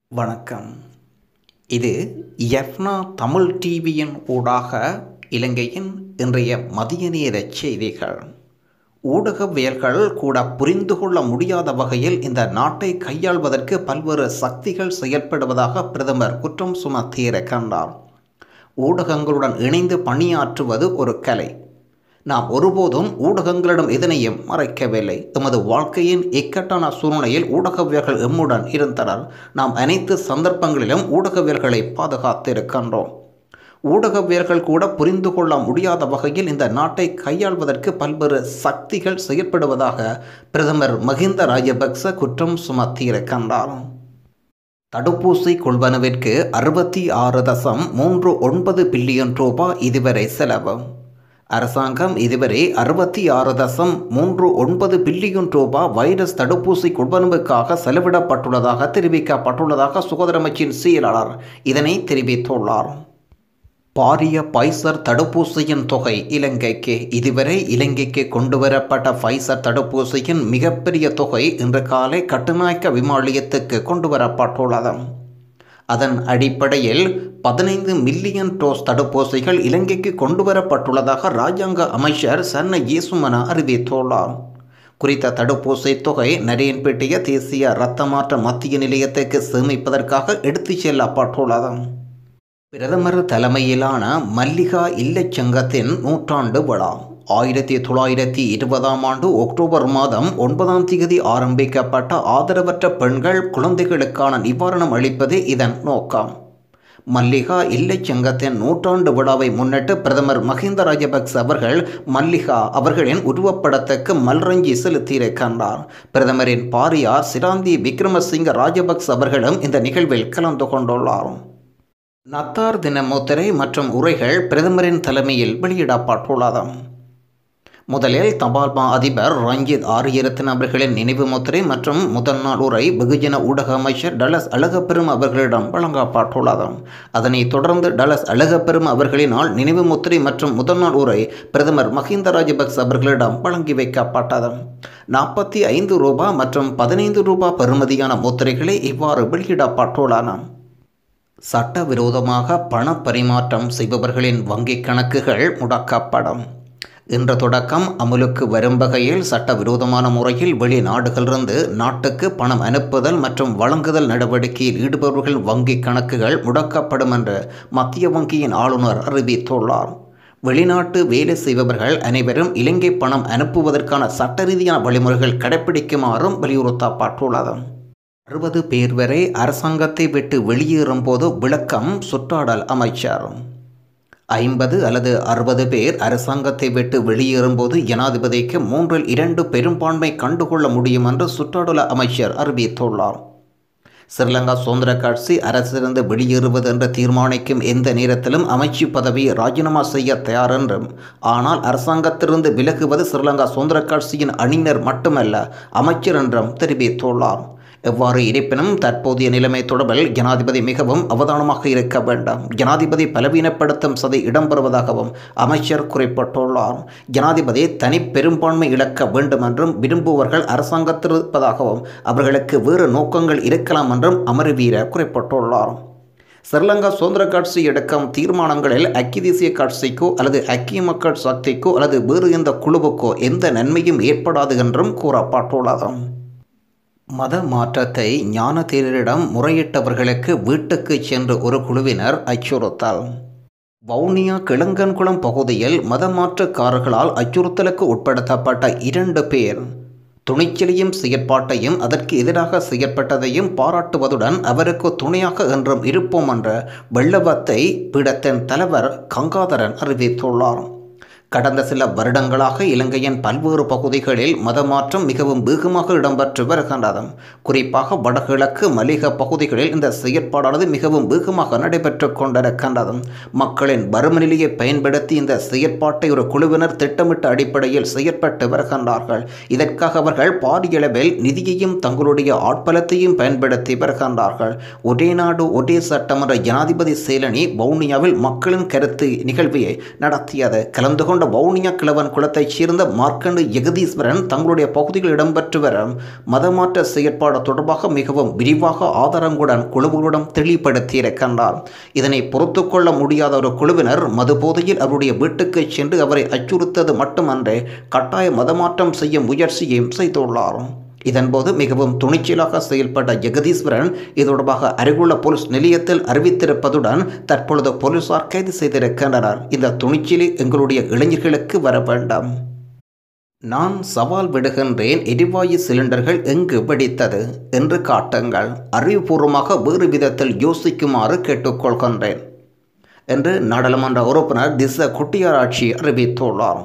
வணக்கம் இது எஃப்னா தமிழ் டிவியின் ஊடாக இலங்கையின் இன்றைய மதிய நேர செய்திகள் ஊடகவியல்கள் கூட புரிந்து கொள்ள முடியாத வகையில் இந்த நாட்டை கையாள்வதற்கு பல்வேறு சக்திகள் செயல்படுவதாக பிரதமர் குற்றம் சுமத்தியிருக்கின்றார் ஊடகங்களுடன் இணைந்து பணியாற்றுவது ஒரு கலை நாம் ஒருபோதும் ஊடகங்களிடம் எதனையும் மறைக்கவில்லை எமது வாழ்க்கையின் இக்கட்டான சூழ்நிலையில் ஊடகவியல்கள் எம்முடன் இருந்தனர் நாம் அனைத்து சந்தர்ப்பங்களிலும் ஊடகவியல்களை பாதுகாத்திருக்கின்றோம் ஊடகவியல்கள் கூட புரிந்து கொள்ள முடியாத வகையில் இந்த நாட்டை கையாள்வதற்கு பல்வேறு சக்திகள் செயல்படுவதாக பிரதமர் மஹிந்த ராஜபக்ச குற்றம் சுமத்தியிருக்கின்றார் தடுப்பூசி கொள்வனவிற்கு அறுபத்தி ஆறு தசம் மூன்று ஒன்பது பில்லியன் ரூபாய் இதுவரை செலவு அரசாங்கம் இதுவரை அறுபத்தி ஆறு தசம் மூன்று ஒன்பது பில்லியன் ரூபாய் வைரஸ் தடுப்பூசி கொள்வனவுக்காக செலவிடப்பட்டுள்ளதாக தெரிவிக்கப்பட்டுள்ளதாக சுகாதார அமைச்சின் செயலாளர் இதனை தெரிவித்துள்ளார் பாரிய பைசர் தடுப்பூசியின் தொகை இலங்கைக்கு இதுவரை இலங்கைக்கு கொண்டுவரப்பட்ட பைசர் தடுப்பூசியின் மிகப்பெரிய தொகை இன்று காலை கட்டுநாயக்க விமானியத்துக்கு கொண்டுவரப்பட்டுள்ளது அதன் அடிப்படையில் பதினைந்து மில்லியன் டோஸ் தடுப்பூசிகள் இலங்கைக்கு கொண்டுவரப்பட்டுள்ளதாக ராஜாங்க அமைச்சர் சன்ன யேசுமன அறிவித்துள்ளார் குறித்த தடுப்பூசி தொகை நரியன்பேட்டைய தேசிய இரத்த மாற்ற மத்திய நிலையத்துக்கு சேமிப்பதற்காக எடுத்துச் செல்லப்பட்டுள்ளது பிரதமர் தலைமையிலான மல்லிகா இல்லச் சங்கத்தின் நூற்றாண்டு விழா ஆயிரத்தி தொள்ளாயிரத்தி இருபதாம் ஆண்டு அக்டோபர் மாதம் ஒன்பதாம் தேதி ஆரம்பிக்கப்பட்ட ஆதரவற்ற பெண்கள் குழந்தைகளுக்கான நிவாரணம் அளிப்பதே இதன் நோக்கம் மல்லிகா இல்லச் சங்கத்தின் நூற்றாண்டு விழாவை முன்னிட்டு பிரதமர் மஹிந்த ராஜபக்ச அவர்கள் மல்லிகா அவர்களின் உருவப்படத்துக்கு மல்ரஞ்சி செலுத்தியிருக்கின்றார் பிரதமரின் பாரியார் சிராந்தி விக்ரமசிங்க ராஜபக்ச அவர்களும் இந்த நிகழ்வில் கலந்து கொண்டுள்ளார் நத்தார் தின முத்திரை மற்றும் உரைகள் பிரதமரின் தலைமையில் வெளியிடப்பட்டுள்ளது முதலில் தபால் மா அதிபர் ரஞ்சித் ஆரியரத்தின் அவர்களின் நினைவு முத்திரை மற்றும் முதல் நாள் உரை வெகுஜன ஊடக அமைச்சர் டலஸ் அழகப்பெரும் அவர்களிடம் வழங்கப்பட்டுள்ளது அதனைத் தொடர்ந்து டலஸ் அழகப்பெரும் அவர்களினால் நினைவு முத்திரை மற்றும் முதல் நாள் உரை பிரதமர் மஹிந்த ராஜபக்ச அவர்களிடம் வழங்கி வைக்கப்பட்டது நாற்பத்தி ஐந்து ரூபாய் மற்றும் பதினைந்து ரூபாய் பெறுமதியான முத்திரைகளை இவ்வாறு வெளியிடப்பட்டுள்ளன சட்டவிரோதமாக பண பரிமாற்றம் செய்பவர்களின் வங்கிக் கணக்குகள் முடக்கப்படும் இன்று தொடக்கம் அமுலுக்கு வரும் வகையில் சட்டவிரோதமான முறையில் வெளிநாடுகளிலிருந்து நாட்டுக்கு பணம் அனுப்புதல் மற்றும் வழங்குதல் நடவடிக்கையில் ஈடுபவர்கள் வங்கிக் கணக்குகள் முடக்கப்படும் என்று மத்திய வங்கியின் ஆளுநர் அறிவித்துள்ளார் வெளிநாட்டு வேலை செய்பவர்கள் அனைவரும் இலங்கை பணம் அனுப்புவதற்கான சட்ட ரீதியான வழிமுறைகள் கடைபிடிக்குமாறும் வலியுறுத்தப்பட்டுள்ளது அறுபது பேர் வரை அரசாங்கத்தை விட்டு வெளியேறும் போது விளக்கம் சுற்றாடல் அமைச்சர் ஐம்பது அல்லது அறுபது பேர் அரசாங்கத்தை விட்டு வெளியேறும்போது ஜனாதிபதிக்கு மூன்றில் இரண்டு பெரும்பான்மை கண்டுகொள்ள முடியும் என்று சுற்றாடல அமைச்சர் அறிவித்துள்ளார் ஸ்ரீலங்கா சுதந்திர கட்சி அரசிலிருந்து வெளியேறுவது என்று தீர்மானிக்கும் எந்த நேரத்திலும் அமைச்சு பதவியை ராஜினாமா செய்ய தயார் என்றும் ஆனால் அரசாங்கத்திலிருந்து விலகுவது ஸ்ரீலங்கா சுதந்திர கட்சியின் அணியினர் மட்டுமல்ல அமைச்சர் என்றும் தெரிவித்துள்ளார் எவ்வாறு இருப்பினும் தற்போதைய நிலைமை தொடர்பில் ஜனாதிபதி மிகவும் அவதானமாக இருக்க வேண்டும் ஜனாதிபதி பலவீனப்படுத்தும் சதி இடம்பெறுவதாகவும் அமைச்சர் குறிப்பிட்டுள்ளார் ஜனாதிபதி தனி பெரும்பான்மை இழக்க வேண்டும் என்றும் விரும்புவர்கள் அரசாங்கத்தில் இருப்பதாகவும் அவர்களுக்கு வேறு நோக்கங்கள் இருக்கலாம் என்றும் அமர்வீர குறிப்பிட்டுள்ளார் ஸ்ரீலங்கா சுதந்திர கட்சி எடுக்கும் தீர்மானங்களில் ஐக்கிய தேசிய கட்சிக்கோ அல்லது ஐக்கிய மக்கள் சக்திக்கோ அல்லது வேறு எந்த குழுவுக்கோ எந்த நன்மையும் ஏற்படாது என்றும் கூறப்பட்டுள்ளது மத மாற்றத்தை ஞான தேரரிடம் முறையிட்டவர்களுக்கு வீட்டுக்கு சென்று ஒரு குழுவினர் அச்சுறுத்தல் வவுனியா கிழங்கன்குளம் பகுதியில் மத மாற்றக்காரர்களால் அச்சுறுத்தலுக்கு உட்படுத்தப்பட்ட இரண்டு பேர் துணிச்சலையும் செயற்பாட்டையும் அதற்கு எதிராக செயற்பட்டதையும் பாராட்டுவதுடன் அவருக்கு துணையாக என்றும் இருப்போம் என்ற வெள்ளவத்தை பீடத்தின் தலைவர் கங்காதரன் அறிவித்துள்ளார் கடந்த சில வருடங்களாக இலங்கையின் பல்வேறு பகுதிகளில் மதமாற்றம் மிகவும் வேகமாக இடம்பெற்று வருகின்றது குறிப்பாக வடகிழக்கு மலிக பகுதிகளில் இந்த செயற்பாடானது மிகவும் வேகமாக நடைபெற்று கொண்டிருக்கின்றது மக்களின் வறுமநிலையை பயன்படுத்தி இந்த செயற்பாட்டை ஒரு குழுவினர் திட்டமிட்ட அடிப்படையில் செயற்பட்டு வருகின்றார்கள் இதற்காக அவர்கள் பாரியளவில் நிதியையும் தங்களுடைய ஆட்பலத்தையும் பயன்படுத்தி வருகின்றார்கள் ஒரே நாடு ஒரே சட்டம் என்ற ஜனாதிபதி சேலனி வவுனியாவில் மக்களின் கருத்து நிகழ்வியை நடத்தியது கலந்து கொண்ட கொண்ட வவுனியா கிழவன் குலத்தைச் சேர்ந்த மார்க்கண்டு ஜெகதீஸ்வரன் தங்களுடைய பகுதியில் இடம்பெற்று வரும் மதமாற்ற செயற்பாடு தொடர்பாக மிகவும் விரிவாக ஆதாரங்களுடன் குழுவுடன் தெளிவுபடுத்தியிருக்கின்றார் இதனை பொறுத்து கொள்ள முடியாத ஒரு குழுவினர் மதுபோதையில் அவருடைய வீட்டுக்கு சென்று அவரை அச்சுறுத்தது மட்டுமன்றே கட்டாய மதமாற்றம் செய்ய முயற்சியையும் செய்துள்ளார் இதன்போது மிகவும் துணிச்சலாக செயல்பட்ட ஜெகதீஸ்வரன் இது தொடர்பாக அருகுள்ள போலீஸ் நிலையத்தில் அறிவித்திருப்பதுடன் தற்பொழுது போலீசார் கைது செய்திருக்கின்றனர் இந்த துணிச்சலை எங்களுடைய இளைஞர்களுக்கு வர வேண்டாம் நான் சவால் விடுகின்றேன் எரிவாயு சிலிண்டர்கள் எங்கு வெடித்தது என்று காட்டுங்கள் அறிவுபூர்வமாக வேறு விதத்தில் யோசிக்குமாறு கேட்டுக்கொள்கின்றேன் என்று நாடாளுமன்ற உறுப்பினர் திச குட்டியாராட்சி அறிவித்துள்ளார்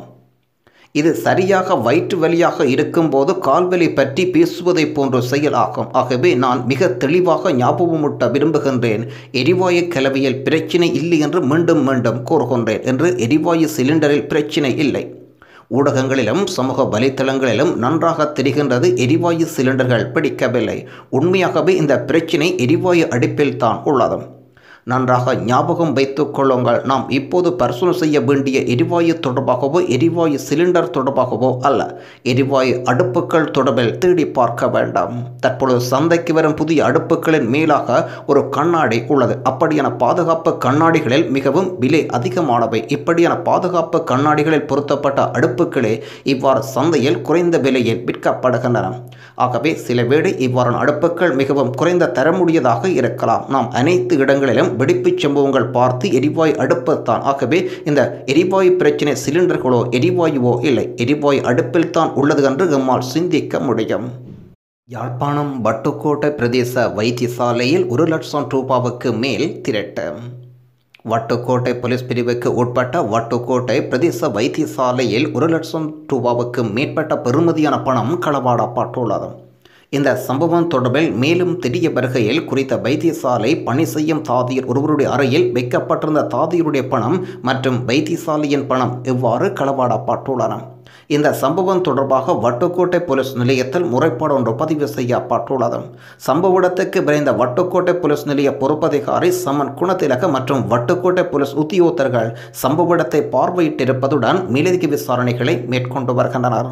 இது சரியாக வயிற்று வலியாக இருக்கும்போது கால்வலி பற்றி பேசுவதை போன்ற செயலாகும் ஆகவே நான் மிக தெளிவாக ஞாபகமூட்ட விரும்புகின்றேன் எரிவாயு கலவையில் பிரச்சினை இல்லை என்று மீண்டும் மீண்டும் கூறுகின்றேன் என்று எரிவாயு சிலிண்டரில் பிரச்சினை இல்லை ஊடகங்களிலும் சமூக வலைத்தளங்களிலும் நன்றாக தெரிகின்றது எரிவாயு சிலிண்டர்கள் பிடிக்கவில்லை உண்மையாகவே இந்த பிரச்சினை எரிவாயு அடுப்பில் தான் உள்ளது நன்றாக ஞாபகம் வைத்துக் கொள்ளுங்கள் நாம் இப்போது பரிசோதனை செய்ய வேண்டிய எரிவாயு தொடர்பாகவோ எரிவாயு சிலிண்டர் தொடர்பாகவோ அல்ல எரிவாயு அடுப்புகள் தொடர்பில் தேடி பார்க்க வேண்டாம் தற்பொழுது சந்தைக்கு வரும் புதிய அடுப்புகளின் மேலாக ஒரு கண்ணாடி உள்ளது அப்படியான பாதுகாப்பு கண்ணாடிகளில் மிகவும் விலை அதிகமானவை இப்படியான பாதுகாப்பு கண்ணாடிகளில் பொருத்தப்பட்ட அடுப்புகளே இவ்வாறு சந்தையில் குறைந்த விலையில் விற்கப்படுகின்றன ஆகவே சில வேளை இவ்வாறான அடுப்புகள் மிகவும் குறைந்த தரமுடையதாக இருக்கலாம் நாம் அனைத்து இடங்களிலும் வெடிப்புச் சம்பவங்கள் பார்த்து எரிவாயு அடுப்புத்தான் ஆகவே இந்த எரிவாயு பிரச்சனை சிலிண்டர்களோ எரிவாயுவோ இல்லை எரிவாயு அடுப்பில் தான் உள்ளது என்று நம்மால் சிந்திக்க முடியும் யாழ்ப்பாணம் வட்டுக்கோட்டை பிரதேச வைத்தியசாலையில் ஒரு லட்சம் ரூபாவுக்கு மேல் திரட்டு வட்டுக்கோட்டை போலீஸ் பிரிவுக்கு உட்பட்ட வட்டுக்கோட்டை பிரதேச வைத்தியசாலையில் ஒரு லட்சம் ரூபாவுக்கு மேற்பட்ட பெறுமதியான பணம் களவாடப்பட்டுள்ளது இந்த சம்பவம் தொடர்பில் மேலும் தெரிய வருகையில் குறித்த வைத்தியசாலை பணி செய்யும் தாதியர் ஒருவருடைய அறையில் வைக்கப்பட்டிருந்த தாதியருடைய பணம் மற்றும் வைத்தியசாலையின் பணம் இவ்வாறு களவாடப்பட்டுள்ளன இந்த சம்பவம் தொடர்பாக வட்டுக்கோட்டை போலீஸ் நிலையத்தில் முறைப்பாடு ஒன்று பதிவு செய்யப்பட்டுள்ளது சம்பவ இடத்துக்கு விரைந்த வட்டுக்கோட்டை போலீஸ் நிலைய பொறுப்பதிகாரி சமன் குணத்திலக மற்றும் வட்டுக்கோட்டை போலீஸ் உத்தியோகத்தர்கள் சம்பவ இடத்தை பார்வையிட்டிருப்பதுடன் மேலதிக விசாரணைகளை மேற்கொண்டு வருகின்றனர்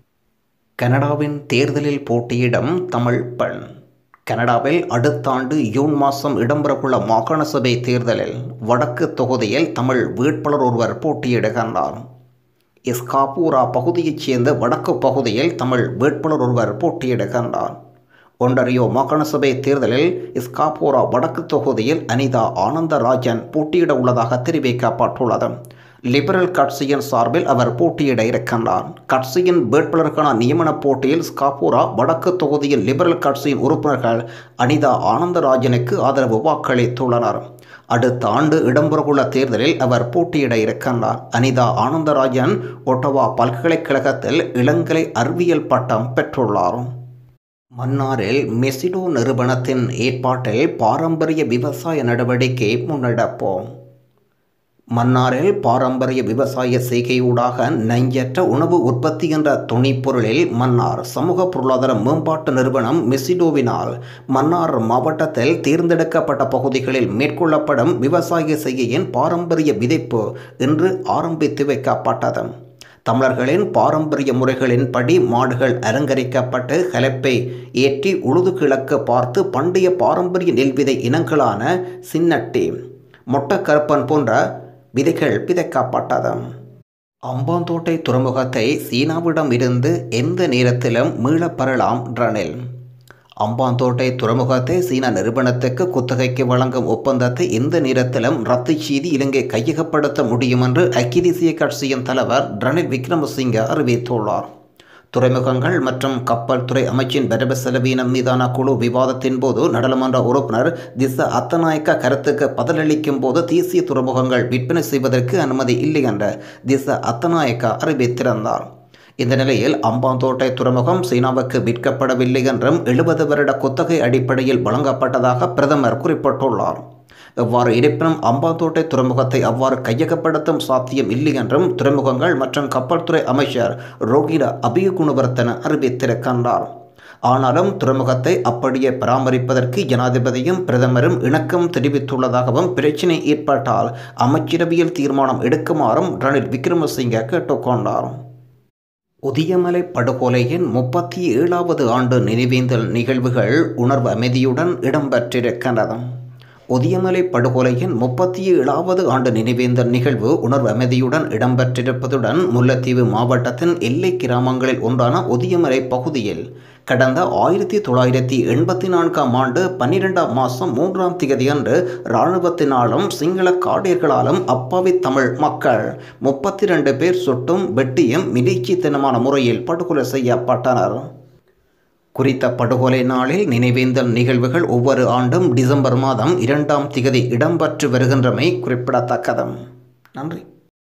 கனடாவின் தேர்தலில் போட்டியிடும் தமிழ் பெண் கனடாவில் அடுத்த ஆண்டு ஜூன் மாதம் இடம்பெறவுள்ள மாகாண சபை தேர்தலில் வடக்கு தொகுதியில் தமிழ் வேட்பாளர் ஒருவர் போட்டியிடுகின்றார் இஸ்காபூரா பகுதியைச் சேர்ந்த வடக்கு பகுதியில் தமிழ் வேட்பாளர் ஒருவர் போட்டியிடுகின்றார் ஒண்டரியோ மாகாண சபை தேர்தலில் இஸ்காபூரா வடக்கு தொகுதியில் அனிதா ஆனந்தராஜன் போட்டியிட உள்ளதாக தெரிவிக்கப்பட்டுள்ளது லிபரல் கட்சியின் சார்பில் அவர் போட்டியிட இருக்கின்றார் கட்சியின் வேட்பாளருக்கான நியமன போட்டியில் ஸ்காபூரா வடக்கு தொகுதியில் லிபரல் கட்சியின் உறுப்பினர்கள் அனிதா ஆனந்தராஜனுக்கு ஆதரவு வாக்களித்துள்ளனர் அடுத்த ஆண்டு இடம்பெறவுள்ள தேர்தலில் அவர் போட்டியிட இருக்கின்றார் அனிதா ஆனந்தராஜன் ஒட்டவா பல்கலைக்கழகத்தில் இளங்கலை அறிவியல் பட்டம் பெற்றுள்ளார் மன்னாரில் மெசிடோ நிறுவனத்தின் ஏற்பாட்டில் பாரம்பரிய விவசாய நடவடிக்கை முன்னெடுப்போம் மன்னாரில் பாரம்பரிய விவசாய செய்கையூடாக நஞ்சற்ற உணவு உற்பத்தி என்ற துணைப்பொருளில் மன்னார் சமூக பொருளாதார மேம்பாட்டு நிறுவனம் மெசிடோவினால் மன்னார் மாவட்டத்தில் தேர்ந்தெடுக்கப்பட்ட பகுதிகளில் மேற்கொள்ளப்படும் விவசாய செய்கையின் பாரம்பரிய விதைப்பு இன்று ஆரம்பித்து வைக்கப்பட்டது தமிழர்களின் பாரம்பரிய முறைகளின்படி மாடுகள் அலங்கரிக்கப்பட்டு கலப்பை ஏற்றி உழுது கிழக்கு பார்த்து பண்டைய பாரம்பரிய நெல் விதை இனங்களான சின்னட்டி மொட்டக்கருப்பன் போன்ற விதைகள் விதைக்கப்பட்டது அம்பாந்தோட்டை துறைமுகத்தை சீனாவிடம் இருந்து எந்த நேரத்திலும் மீளப் பெறலாம் ரணில் அம்பாந்தோட்டை துறைமுகத்தை சீனா நிறுவனத்துக்கு குத்தகைக்கு வழங்கும் ஒப்பந்தத்தை எந்த நேரத்திலும் ரத்து செய்து இலங்கை கையகப்படுத்த முடியும் என்று ஐக்கிய தேசிய கட்சியின் தலைவர் ரணில் விக்ரமசிங்க அறிவித்துள்ளார் துறைமுகங்கள் மற்றும் கப்பல் துறை அமைச்சின் வரவு செலவீனம் மீதான குழு விவாதத்தின் போது நாடாளுமன்ற உறுப்பினர் திச அத்தநாயக்க கருத்துக்கு பதிலளிக்கும் போது தேசிய துறைமுகங்கள் விற்பனை செய்வதற்கு அனுமதி இல்லை என்ற திச அத்தநாயக்க அறிவித்திருந்தார் இந்த நிலையில் அம்பாந்தோட்டை துறைமுகம் சீனாவுக்கு விற்கப்படவில்லை என்றும் எழுபது வருட குத்தகை அடிப்படையில் வழங்கப்பட்டதாக பிரதமர் குறிப்பிட்டுள்ளார் எவ்வாறு இருப்பினும் அம்பாந்தோட்டை துறைமுகத்தை அவ்வாறு கையகப்படுத்தும் சாத்தியம் இல்லை என்றும் துறைமுகங்கள் மற்றும் கப்பல் துறை அமைச்சர் ரோகிர அபியகுணவர்த்தன அறிவித்திருக்கின்றார் ஆனாலும் துறைமுகத்தை அப்படியே பராமரிப்பதற்கு ஜனாதிபதியும் பிரதமரும் இணக்கம் தெரிவித்துள்ளதாகவும் பிரச்சினை ஏற்பட்டால் அமைச்சரவையில் தீர்மானம் எடுக்குமாறும் ரணில் விக்ரமசிங்க கேட்டுக்கொண்டார் உதியமலை படுகொலையின் முப்பத்தி ஏழாவது ஆண்டு நினைவேந்தல் நிகழ்வுகள் உணர்வு அமைதியுடன் இடம்பெற்றிருக்கின்றது உதியமலை படுகொலையின் முப்பத்தி ஏழாவது ஆண்டு நினைவேந்தல் நிகழ்வு உணர்வு அமைதியுடன் இடம்பெற்றிருப்பதுடன் முல்லைத்தீவு மாவட்டத்தின் எல்லை கிராமங்களில் ஒன்றான உதியமலை பகுதியில் கடந்த ஆயிரத்தி தொள்ளாயிரத்தி எண்பத்தி நான்காம் ஆண்டு பன்னிரெண்டாம் மாதம் மூன்றாம் திகதி அன்று இராணுவத்தினாலும் சிங்கள காடியர்களாலும் அப்பாவி தமிழ் மக்கள் முப்பத்தி ரெண்டு பேர் சுட்டும் வெட்டியும் மிலிச்சித்தனமான முறையில் படுகொலை செய்யப்பட்டனர் குறித்த படுகொலை நாளில் நினைவேந்தல் நிகழ்வுகள் ஒவ்வொரு ஆண்டும் டிசம்பர் மாதம் இரண்டாம் திகதி இடம்பெற்று வருகின்றமை குறிப்பிடத்தக்கது நன்றி